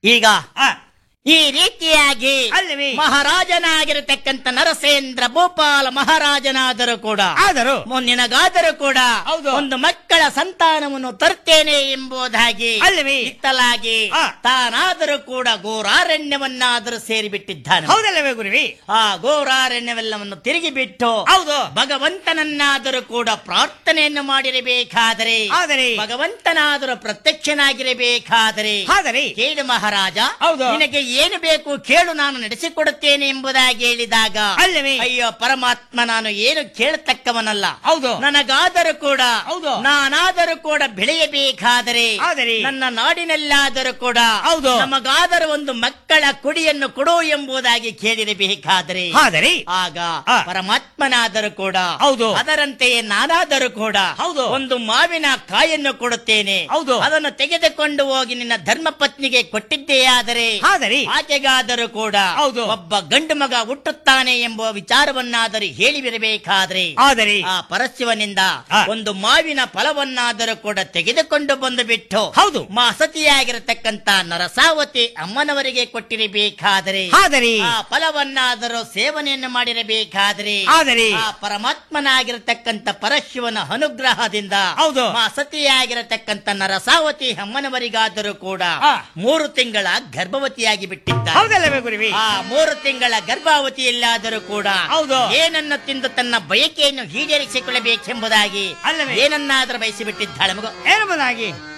ಈಗ ಆ, ಈ ರೀತಿಯಾಗಿ ಅಲ್ಲವೇ? ಮಹಾರಾಜನಾಗಿರತಕ್ಕಂತ ನರಸೇಂದ್ರ ಭೂಪಾಲ ಮಹಾರಾಜನಾದರೂ ಕೂಡ ಆದರೂ ಮುಂದಿನಗಾದರೂ ಕೂಡ ಹೌದು. ಒಂದು ಮಕ್ಕಳ ಸಂತಾನವನ್ನು ತರ್ತೇನೆ ಎಂಬುದಾಗಿ ಅಲ್ಲವೇ? ಇತ್ತಲಾಗಿ ಆ. ತಾನಾದರೂ ಕೂಡ ಗೋರಾರಣ್ಯವನ್ನಾದರೂ ಸೇರಿಬಿಟ್ಟಿದ್ದಾನೆ ಹೌದಲ್ಲವೇ ಗುರುವಿ ಆ ಗೋರಾರಣ್ಯವೆಲ್ಲವನ್ನು ತಿರುಗಿ ಬಿಟ್ಟು ಹೌದು ಭಗವಂತನನ್ನಾದರೂ ಕೂಡ ಪ್ರಾರ್ಥನೆಯನ್ನು ಮಾಡಿರಬೇಕಾದರೆ ಆದರೆ ಭಗವಂತನಾದರೂ ಪ್ರತ್ಯಕ್ಷನಾಗಿರಬೇಕಾದರೆ ಆದರೆ ಕೇಳು ಮಹಾರಾಜ ಹೌದು. ನಿನಗೆ ಏನು ಬೇಕು ಕೇಳು ನಾನು ನಡೆಸಿಕೊಡುತ್ತೇನೆ ಎಂಬುದಾಗಿ ಹೇಳಿದಾಗ ಅಲ್ಲವೇ? ಅಯ್ಯೋ ಪರಮಾತ್ಮ ನಾನು ಏನು ಕೇಳತಕ್ಕವನಲ್ಲ ಹೌದು ನನಗಾದರೂ ಕೂಡ ಹೌದು. ನಾನಾದರೂ ಕೂಡ ಬೆಳೆಯಬೇಕಾದರೆ ಆದರೆ ನನ್ನ ನಾಡಿನಲ್ಲಾದರೂ ಕೂಡ ಹೌದು. ನಮಗಾದರೂ ಒಂದು ಮಕ್ಕಳ ಕುಡಿಯನ್ನು ಕೊಡು ಎಂಬುದಾಗಿ ಕೇಳಿರಬೇಕಾದರೆ ಆದರೆ ಆಗ ಆ. ಪರಮಾತ್ಮನಾದರೂ ಕೂಡ ಹೌದು. ಅದರಂತೆಯೇ ನಾನಾದರೂ ಕೂಡ ಹೌದು. ಒಂದು ಮಾವಿನ ಕಾಯನ್ನು ಕೊಡುತ್ತೇನೆ ಹೌದು. ಅದನ್ನು ತೆಗೆದುಕೊಂಡು ಹೋಗಿ ನಿನ್ನ ಧರ್ಮ ಪತ್ನಿಗೆ ಕೊಟ್ಟಿದ್ದೇ ಆದರೆ ಆದರೆ ಆಕೆಗಾದರೂ ಕೂಡ ಹೌದು. ಒಬ್ಬ ಗಂಡು ಮಗ ಹುಟ್ಟುತ್ತಾನೆ ಎಂಬ ವಿಚಾರವನ್ನಾದರೂ ಹೇಳಿಬಿರಬೇಕಾದ್ರೆ ಆದರೆ ಆ ಪರಶಿವನಿಂದ ಆ. ಒಂದು ಮಾವಿನ ಫಲವನ್ನಾದರೂ ಕೂಡ ತೆಗೆದುಕೊಂಡು ಬಂದು ಬಿಟ್ಟು ಹೌದು. ಮಾ ಸತಿಯಾಗಿರತಕ್ಕಂತ ನರಸಾವತಿ ಅಮ್ಮನವರಿಗೆ ಕೊಟ್ಟಿರಬೇಕಾದರೆ ಆದರೆ ಆ ಫಲವನ್ನಾದರೂ ಸೇವನೆಯನ್ನು ಮಾಡಿರಬೇಕಾದರೆ ಆದರೆ ಆ ಪರಮಾತ್ಮನಾಗಿರತಕ್ಕಂತ ಪರಶಿವನ ಅನುಗ್ರಹದಿಂದ ಹೌದು. ಮಾ ಸತಿಯಾಗಿರತಕ್ಕಂತ ನರಸಾವತಿ ಅಮ್ಮನವರಿಗಾದರೂ ಕೂಡ ಆ. ಮೂರು ತಿಂಗಳ ಗರ್ಭವತಿಯಾಗಿ ಬಿಟ್ಟಿದ್ದ ಹೌದಲ್ಲವೇ ಗುರುವಿ ಆ ಮೂರು ತಿಂಗಳ ಗರ್ಭಾವತಿಯಲ್ಲಾದರೂ ಕೂಡ ಹೌದು. ಏನನ್ನು ತಿಂದು ತನ್ನ ಬಯಕೆಯನ್ನು ಈಡೇರಿಸಿಕೊಳ್ಳಬೇಕೆಂಬುದಾಗಿ ಅಲ್ಲವೇ? ಏನನ್ನಾದರೂ ಬಯಸಿಬಿಟ್ಟಿದ್ದಾಳೆ ಮಗು ಏನಂಬುದಾಗಿ